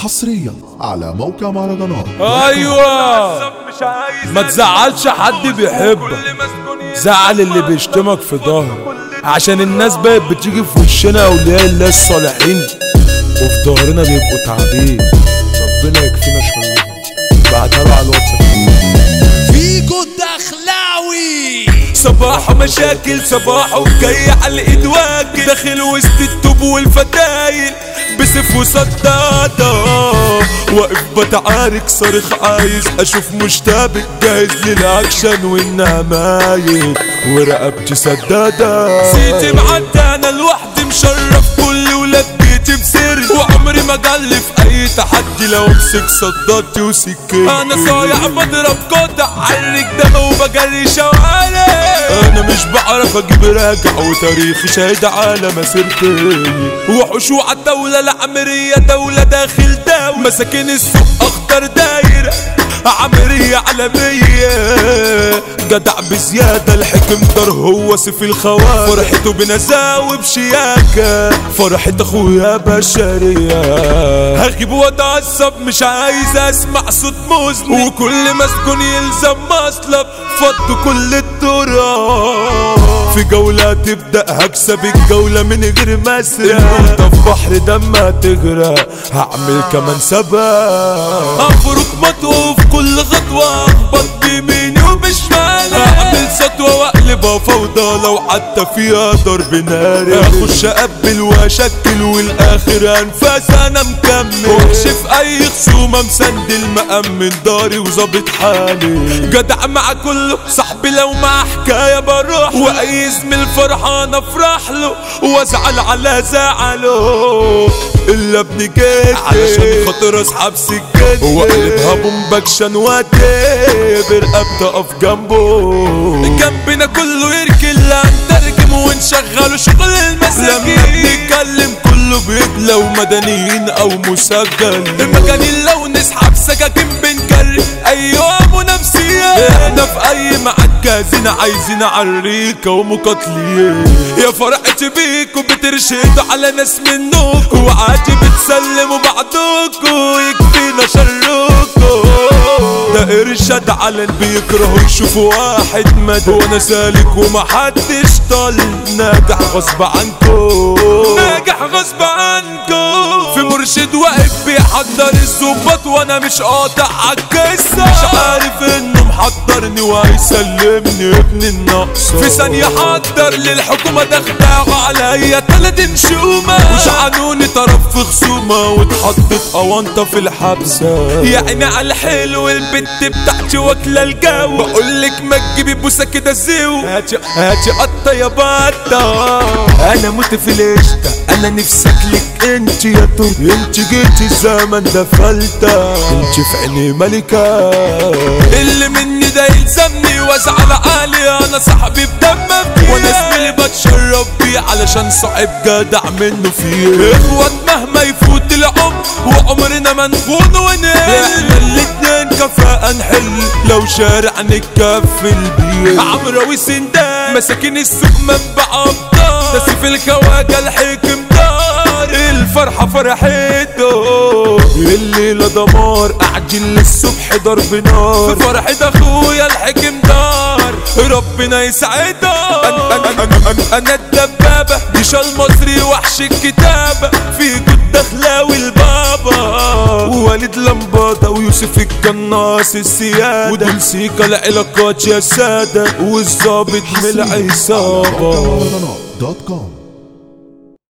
حصريا على موقع مهرجانات ايوه ما تزعلش حد بيحبك زعل اللي بيشتمك في ظهرك عشان الناس بقت بتيجي في وشنا اولياء الله الصالحين وفي ظهرنا بيبقوا تعبين ربنا يكفينا شرهم بعتها له على الواتساب فيجو الدخلاوي صباح مشاكل صباحه جاي على الايد واكل داخل وسط التوب والفتايل بسيف وصدادة واقف بتعارك صارخ عايز اشوف مشتبك جاهز للاكشن والنمايل ورقبتي سدادة سيتي معدي انا لوحدي مشرف كل ولاد بيتي بسر وعمري ما جلي في اي تحدي لو امسك صدادتي وسكين انا صايع بضرب قطع عرك دم وبجري شوارع انا مش بعرف اجيب راجع وتاريخي شاهد على مسيرتي وحوش وعى الدولة العمرية دولة داخل دولة مساكين السوق اخضر دايرة عمرية عالمية جدع بزيادة الحكم دار هو سيف الخوارج فرحته بنزاوي بشياكة فرحة اخويا بشرية هغيب واتعصب مش عايز اسمع صوت مذنب وكل مسجون يلزم مصلب فضوا كل الطرق في جولة تبدأ هكسب الجولة من غير مسرح الموتى في بحر دم هتغرق هعمل كمان سبق افرك مطوف كل خطوة اخبط بيميني وبشمالي اعمل سطوة واقلبها فوضى لو حتى فيها ضرب ناري اخش اقبل واشكل والاخر انفاس انا مكمل وحش في اي خصومة مسندل مأمن داري وظابط حالي جدع مع كله صاحبي لو مع حكاية بروح واي زميل فرحان افرح له وازعل على زعله الا ابن جدي علشان خاطر اسحب سكتي واقلبها بومباكشن واتبر ابدا اقف جنبه جنبنا كله يركن لا نترجم ونشغله شغل المساكين لما بنتكلم كله بيبلى ومدنيين او مسجل المجانين لو نسحب سكاكين بنكرر ايوه منافسين احنا في اي معاد جاهزين عايزين عريكة ومقاتلين يا فرحتي بيكوا بترشدوا على ناس منكوا وعادي بتسلموا بعضكوا يكفينا شركوا ده ارشاد على اللي بيكرهوا يشوفوا واحد مدى وانا سالك ومحدش طال ناجح غصب عنكو ناجح غصب عنكو في مرشد واقف بيحضر الظباط وانا مش قاطع عالقصة مش عارف انه محضرني وهيسلمني ابن النقصة في ثانية حضر للحكومة دخدعوا عليا تلات نشومة وشعنوني طرف في خصومة واتحطت قوانطة في الحبسة يعني على الحلو البت بتاعتي واكلة الجو بقولك ما تجيبي بوسة كده زيو هاتي هاتي قطة يا بطة انا موت في القشطة انا نفسك لك انت يا ترك انت جيتي الزمن ده فلتة انت في عيني ملكة اللي مني ده يلزمني وازعل عالي انا صاحبي بدم وانا زميلي بتشرف بيه علشان صاحب جدع منه فيه اخوات مهما يفوت العمر وعمرنا ما نخون ونقل احنا الاتنين كفاءة نحل لو شارع نتكفل بيه عمرو وسندان مساكين السوق منبع ابطال ده سيف الخواجة الحكم دار الفرحة فرحته الليلة دمار أعجل للصبح ضرب نار في فرحة أخويا الحكم دار ربنا يسعده أنا, أنا, أنا, أنا, أنا الدبابة جيش المصري وحش الكتابة في جد دخلاوي البابا ووالد لمبادة ويوسف القناص السيادة ودول سيكا العلاقات يا سادة والظابط من العصابة مهرجانات دوت كوم